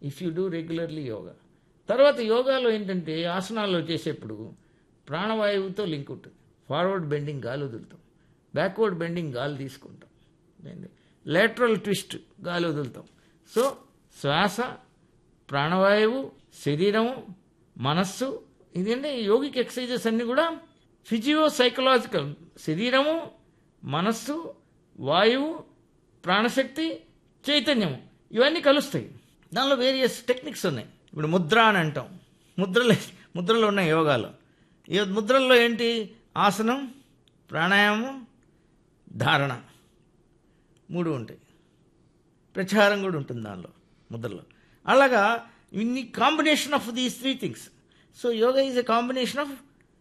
If you do regularly yoga తర్వాత యోగాలో ఏంటంటే ఆసనాల్లో చేసేప్పుడు ప్రాణవాయువుతో లింక్ ఉంటుంది ఫార్వర్డ్ బెండింగ్ గాలి వదులుతాం బ్యాక్వర్డ్ బెండింగ్ గాలి తీసుకుంటాం లేటరల్ ట్విస్ట్ గాలి వదులుతాం సో శ్వాస ప్రాణవాయువు శరీరము మనస్సు ఇదంటే యోగిక్ ఎక్సర్సైజెస్ అన్నీ కూడా ఫిజియో సైకలాజికల్ శరీరము మనస్సు వాయువు ప్రాణశక్తి చైతన్యము ఇవన్నీ కలుస్తాయి దానిలో వేరియస్ టెక్నిక్స్ ఉన్నాయి ఇప్పుడు ముద్ర అని అంటాం ముద్రలు ముద్రలు ఉన్నాయి యోగాలో ఈ ముద్రల్లో ఏంటి ఆసనం ప్రాణాయామం ధారణ మూడు ఉంటాయి ప్రచారం కూడా ఉంటుంది దానిలో ముద్రలో అలాగా ఇన్ని combination of these three things so yoga is a combination of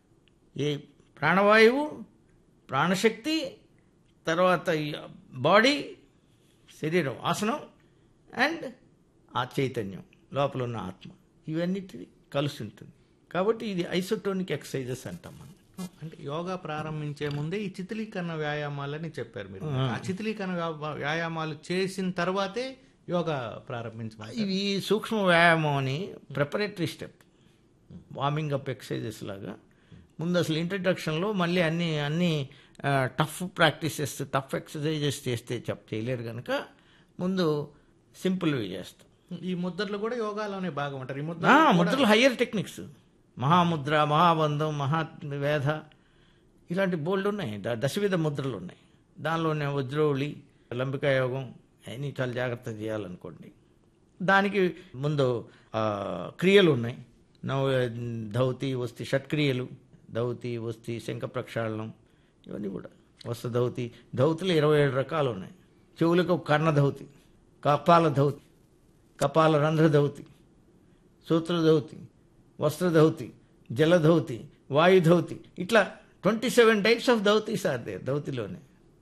a ప్రాణవాయువు ప్రాణశక్తి తర్వాత బాడీ శరీరం ఆసనం అండ్ ఆ చైతన్యం లోపల ఉన్న ఆత్మ ఇవన్నిటి కలిసి ఉంటుంది కాబట్టి ఇది ఐసోటోనిక్ ఎక్సర్సైజెస్ అంటాం మనం అంటే యోగా ప్రారంభించే ముందే ఈ చిత్రీకరణ వ్యాయామాలని చెప్పారు మీరు ఆ చిత్రీకరణ వ్యా- వ్యాయామాలు చేసిన తర్వాతే యోగా ప్రారంభించమని ఇవి సూక్ష్మ వ్యాయామం అని preparatory step warming up exercises లాగా ముందు అసలు ఇంట్రడక్షన్లో మళ్ళీ అన్ని అన్ని టఫ్ ప్రాక్టీసెస్ టఫ్ ఎక్సర్సైజెస్ చేస్తే చెప్ చేయలేరు కనుక ముందు సింపుల్వి చేస్తాం ఈ ముద్రలు కూడా యోగాలోనే భాగం అంటారు ఈ ముద్ర ఆ, ముద్రలు హయ్యర్ టెక్నిక్స్ మహాముద్ర మహాబంధం మహావేధ ఇలాంటి బోల్డ్ ఉన్నాయి ద- దశవిధ ముద్రలు ఉన్నాయి దానిలోనే వజ్రోళి లంబికా యోగం అవన్నీ చాలా జాగ్రత్త చేయాలనుకోండి దానికి ముందు ఆ, క్రియలు ఉన్నాయి నవ ధౌతి వస్తి షట్క్రియలు ధౌతి వస్తి శంఖ ప్రక్షాళనం ఇవన్నీ కూడా వస్త ధౌతి ధౌతులు ఇరవై ఏడు రకాలు ఉన్నాయి చెవులకు ఒక కర్ణ ధౌతి కపాల ధౌతి కపాల రంధ్ర ధౌతి సూత్రధౌతి వస్త్రధౌతి జలధౌతి వాయుధౌతి ఇట్లా twenty seven types of dhautis are there ధౌతిలోనే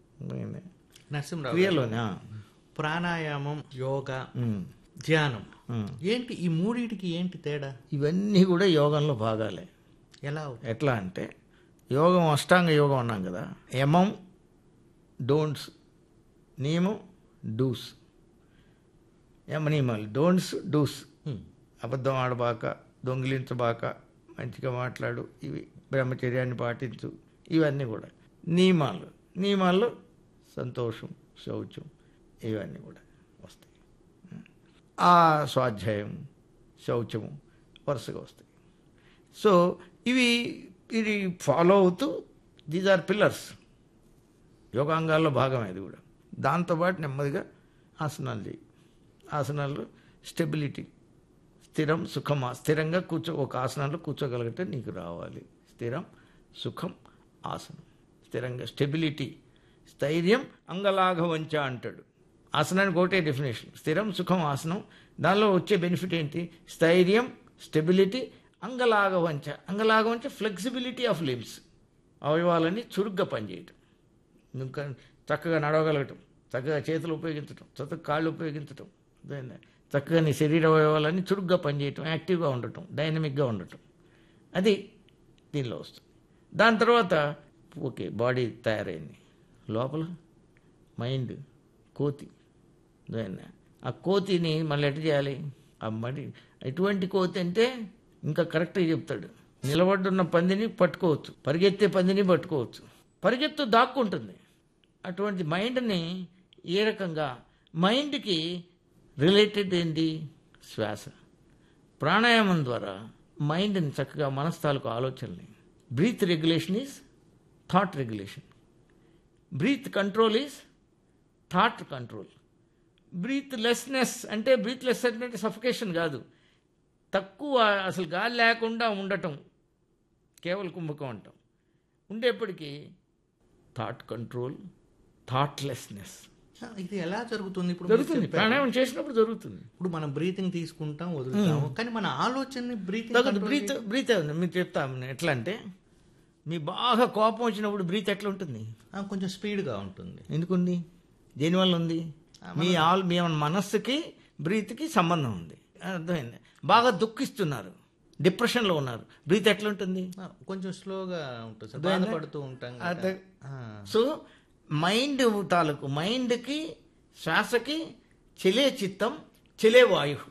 నరసింహరావు గారు, క్రియలోనే ఆ. ప్రాణాయామం యోగా ఉమ్. ధ్యానం ఉమ్. ఏంటి ఈ మూడిటికి ఏంటి తేడా ఇవన్నీ కూడా యోగంలో భాగాలే ఎలా అవుతుంది? ఎట్లా అంటే యోగం అష్టాంగ యోగం అన్నాం కదా యమం డోంట్స్ నియమం డూస్ యమ నియమాలు డోంట్స్ డూస్ హ్మ్. అబద్ధం ఆడబాక దొంగిలించబాక మంచిగా మాట్లాడు ఇవి బ్రహ్మచర్యాన్ని పాటించు ఇవన్నీ కూడా నియమాలు నియమాల్లో సంతోషం శౌచం ఇవన్నీ కూడా వస్తాయి ఆ స్వాధ్యాయం శౌచము వరుసగా వస్తాయి సో ఇవి ఇది ఫాలో అవుతూ దీస్ ఆర్ పిల్లర్స్ యోగాంగాల్లో భాగం ఇది కూడా దాంతోపాటు నెమ్మదిగా ఆసనాలు చేయి ఆసనాల్లో స్టెబిలిటీ స్థిరం సుఖం స్థిరంగా కూర్చో ఒక ఆసనంలో కూర్చోగలిగితే నీకు రావాలి స్థిరం సుఖం ఆసనం స్థిరంగా స్టెబిలిటీ స్థైర్యం అంగలాఘ వంచ అంటాడు ఆసనానికి ఒకటే డెఫినేషన్ స్థిరం సుఖం ఆసనం దానిలో వచ్చే బెనిఫిట్ ఏంటి స్థైర్యం స్టెబిలిటీ అంగలాగ వంచ అంగలాగ వంచ ఫ్లెక్సిబిలిటీ ఆఫ్ లిమ్స్ అవయవాలని చురుగ్గా పనిచేయటం ఇంకా చక్కగా నడవగలగటం చక్కగా చేతులు ఉపయోగించటం చక్కగా కాళ్ళు ఉపయోగించటం అర్థమైందా? చక్కగా నీ శరీర అవయవాలన్నీ చురుగ్గా పనిచేయటం యాక్టివ్గా ఉండటం డైనమిక్గా ఉండటం అది దీనిలో వస్తుంది దాని తర్వాత ఓకే బాడీ తయారైంది లోపల మైండ్ కోతి అర్థమైందా? ఆ కోతిని మళ్ళీ ఎట్ట చేయాలి ఆ మరి ఎటువంటి కోతి అంటే ఇంకా కరెక్ట్గా చెప్తాడు నిలబడున్న పందిని పట్టుకోవచ్చు పరిగెత్తే పందిని పట్టుకోవచ్చు పరిగెత్తు దాక్కుంటుంది అటువంటి మైండ్ని ఏ రకంగా మైండ్కి రిలేటెడ్ ఏంటి శ్వాస ప్రాణాయామం ద్వారా మైండ్ని చక్కగా మనస్తాలకు ఆలోచనని breath regulation is thought regulation breath control is thought control breathlessness అంటే బ్రీత్ లెస్ అంటే సఫికేషన్ కాదు తక్కువ అసలు గాలి లేకుండా ఉండటం కేవలం కుంభకం అంటాం ఉండేప్పటికీ థాట్ కంట్రోల్ థాట్లెస్నెస్ ఇది ఎలా జరుగుతుంది ఇప్పుడు మీరు జరుగుతుంది చెప్పారు. ప్రాణాయామం చేసినప్పుడు జరుగుతుంది ఇప్పుడు మనం బ్రీతింగ్ తీసుకుంటాం వదులుతాము కానీ మన ఆలోచనని బ్రీతింగ్ తగ్గదు బ్రీత్ బ్రీత్ మీరు చెప్తాను ఎట్లా అంటే మీ బాగా కోపం వచ్చినప్పుడు బ్రీత్ ఎట్లా ఉంటుంది కొంచెం స్పీడ్గా ఉంటుంది ఎందుకుంది దేనివల్ల ఉంది మీ ఆల్ మీ మనస్సుకి బ్రీత్కి సంబంధం ఉంది అర్థమైంది బాగా దుఃఖిస్తున్నారు డిప్రెషన్లో ఉన్నారు బ్రీత్ ఎట్లా ఉంటుంది ఆ, కొంచెం స్లోగా ఉంటుంది సార్ అర్థమైందా? బాధపడుతూ ఉంటాం కదా. అర్థం. ఆ, సో మైండ్ తాలూకు మైండ్కి శ్వాసకి చెలే చిత్తం చెలే వాయువు